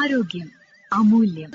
ആരോഗ്യം അമൂല്യം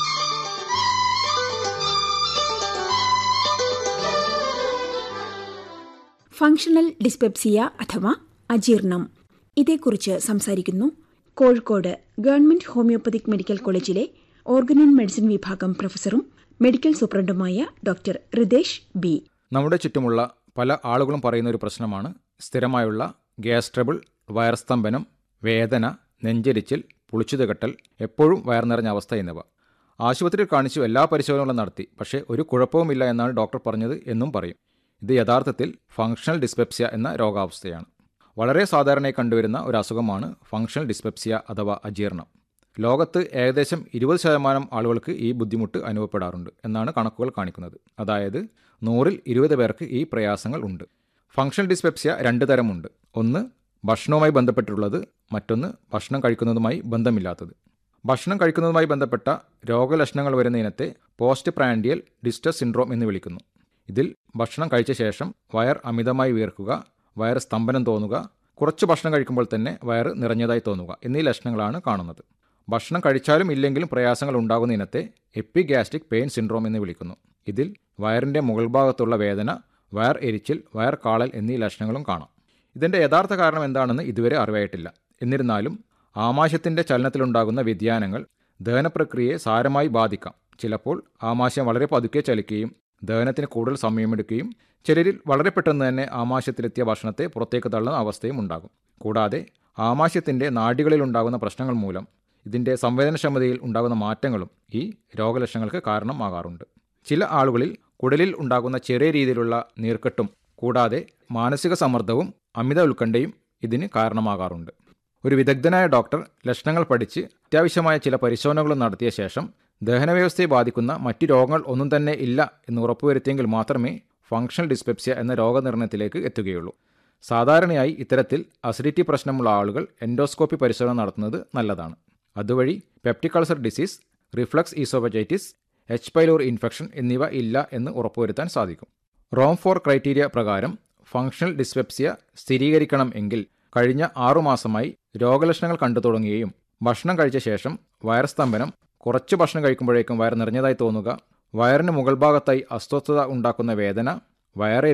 functional dyspepsia അഥവാ അജീർണം ഇതേക്കുറിച്ച് സംസാരിക്കുന്നു കോഴിക്കോട് ഗവൺമെന്റ് ഹോമിയോപ്പതിക് മെഡിക്കൽ കോളേജിലെ ഓർഗനൻ മെഡിസിൻ വിഭാഗം പ്രൊഫസറും മെഡിക്കൽ സൂപ്രണ്ടുമായ ഡോക്ടർ റിതേഷ് ബി നമ്മുടെ ചുറ്റുമുള്ള പല ആളുകളും പറയുന്ന ഒരു പ്രശ്നമാണ് സ്ഥിരമായുള്ള ഗ്യാസ് ട്രബിൾ വയർസ്തംഭനം വേദന നെഞ്ചരിച്ചിൽ പുളിച്ചുതകട്ടൽ എപ്പോഴും വയർ നിറഞ്ഞ അവസ്ഥ എന്നിവ ആശുപത്രിയിൽ കാണിച്ചു എല്ലാ പരിശോധനകളും നടത്തി പക്ഷേ ഒരു കുഴപ്പവുമില്ല എന്നാണ് ഡോക്ടർ പറഞ്ഞത് എന്നും പറയും ഇത് യഥാർത്ഥത്തിൽ ഫങ്ഷണൽ ഡിസ്പെപ്സിയ എന്ന രോഗാവസ്ഥയാണ് വളരെ സാധാരണയായി കണ്ടുവരുന്ന ഒരു അസുഖമാണ് ഫങ്ഷണൽ ഡിസ്പെപ്സിയ അഥവാ അജീർണം ലോകത്ത് ഏകദേശം ഇരുപത് ശതമാനം ആളുകൾക്ക് ഈ ബുദ്ധിമുട്ട് അനുഭവപ്പെടാറുണ്ട് എന്നാണ് കണക്കുകൾ കാണിക്കുന്നത് അതായത് നൂറിൽ ഇരുപത് പേർക്ക് ഈ പ്രയാസങ്ങൾ ഉണ്ട് ഫങ്ഷണൽ ഡിസ്പെപ്സിയ രണ്ട് തരമുണ്ട് ഒന്ന് ഭക്ഷണവുമായി ബന്ധപ്പെട്ടുള്ളത് മറ്റൊന്ന് ഭക്ഷണം കഴിക്കുന്നതുമായി ബന്ധമില്ലാത്തത് ഭക്ഷണം കഴിക്കുന്നതുമായി ബന്ധപ്പെട്ട രോഗലക്ഷണങ്ങൾ വരുന്ന ഇനത്തെ പോസ്റ്റ് പ്രാൻഡിയൽ ഡിസ്റ്റസ് സിൻഡ്രോം എന്ന് വിളിക്കുന്നു ഇതിൽ ഭക്ഷണം കഴിച്ച ശേഷം വയർ അമിതമായി വീർക്കുക വയർ സ്തംഭനം തോന്നുക കുറച്ച് ഭക്ഷണം കഴിക്കുമ്പോൾ തന്നെ വയർ നിറഞ്ഞതായി തോന്നുക എന്നീ ലക്ഷണങ്ങളാണ് കാണുന്നത് ഭക്ഷണം കഴിച്ചാലും ഇല്ലെങ്കിലും പ്രയാസങ്ങൾ ഉണ്ടാകുന്ന ഇനത്തെ എപ്പിഗ്യാസ്ട്രിക് പെയിൻ സിൻഡ്രോം എന്ന് വിളിക്കുന്നു ഇതിൽ വയറിൻ്റെ മുകൾ ഭാഗത്തുള്ള വേദന വയർ എരിച്ചിൽ വയർ കാളൽ എന്നീ ലക്ഷണങ്ങളും കാണാം ഇതിൻ്റെ യഥാർത്ഥ കാരണം എന്താണെന്ന് ഇതുവരെ അറിവായിട്ടില്ല എന്നിരുന്നാലും ആമാശയത്തിൻ്റെ ചലനത്തിലുണ്ടാകുന്ന വ്യതിയാനങ്ങൾ ദഹനപ്രക്രിയയെ സാരമായി ബാധിക്കാം ചിലപ്പോൾ ആമാശയം വളരെ പതുക്കെ ചലിക്കുകയും ദഹനത്തിന് കൂടുതൽ സമയമെടുക്കുകയും ചിലരിൽ വളരെ പെട്ടെന്ന് തന്നെ ആമാശയത്തിലെത്തിയ ഭക്ഷണത്തെ പുറത്തേക്ക് തള്ളുന്ന അവസ്ഥയും ഉണ്ടാകും കൂടാതെ ആമാശയത്തിൻ്റെ നാഡികളിൽ ഉണ്ടാകുന്ന പ്രശ്നങ്ങൾ മൂലം ഇതിൻ്റെ സംവേദനക്ഷമതയിൽ ഉണ്ടാകുന്ന മാറ്റങ്ങളും ഈ രോഗലക്ഷണങ്ങൾക്ക് കാരണമാകാറുണ്ട് ചില ആളുകളിൽ കുടലിൽ ഉണ്ടാകുന്ന ചെറിയ രീതിയിലുള്ള നീർക്കെട്ടും കൂടാതെ മാനസിക സമ്മർദ്ദവും അമിത ഉത്കണ്ഠയും ഇതിന് കാരണമാകാറുണ്ട് ഒരു വിദഗ്ധനായ ഡോക്ടർ ലക്ഷണങ്ങൾ പഠിച്ച് അത്യാവശ്യമായ ചില പരിശോധനകളും നടത്തിയ ശേഷം ദഹനവ്യവസ്ഥയെ ബാധിക്കുന്ന മറ്റു രോഗങ്ങൾ ഒന്നും തന്നെ ഇല്ല എന്ന് ഉറപ്പുവരുത്തിയെങ്കിൽ മാത്രമേ ഫങ്ഷണൽ ഡിസ്പെപ്സിയ എന്ന രോഗനിർണയത്തിലേക്ക് എത്തുകയുള്ളൂ സാധാരണയായി ഇത്തരത്തിൽ അസിഡിറ്റി പ്രശ്നമുള്ള ആളുകൾ എൻഡോസ്കോപ്പി പരിശോധന നടത്തുന്നത് നല്ലതാണ് അതുവഴി peptic ulcer disease reflux oesophagitis H pylori infection എന്നിവ ഇല്ല എന്ന് ഉറപ്പുവരുത്താൻ സാധിക്കും റോം ഫോർ ക്രൈറ്റീരിയ പ്രകാരം ഫങ്ഷണൽ ഡിസ്പെപ്സിയ സ്ഥിരീകരിക്കണം എങ്കിൽ കഴിഞ്ഞ ആറുമാസമായി രോഗലക്ഷണങ്ങൾ കണ്ടു തുടങ്ങുകയും ഭക്ഷണം കഴിച്ച ശേഷം വയർ സ്തംഭനം കുറച്ച് ഭക്ഷണം കഴിക്കുമ്പോഴേക്കും വയർ നിറഞ്ഞതായി തോന്നുക വയറിന് മുകൾ ഭാഗത്തായി അസ്വസ്ഥത ഉണ്ടാക്കുന്ന വേദന വയറെ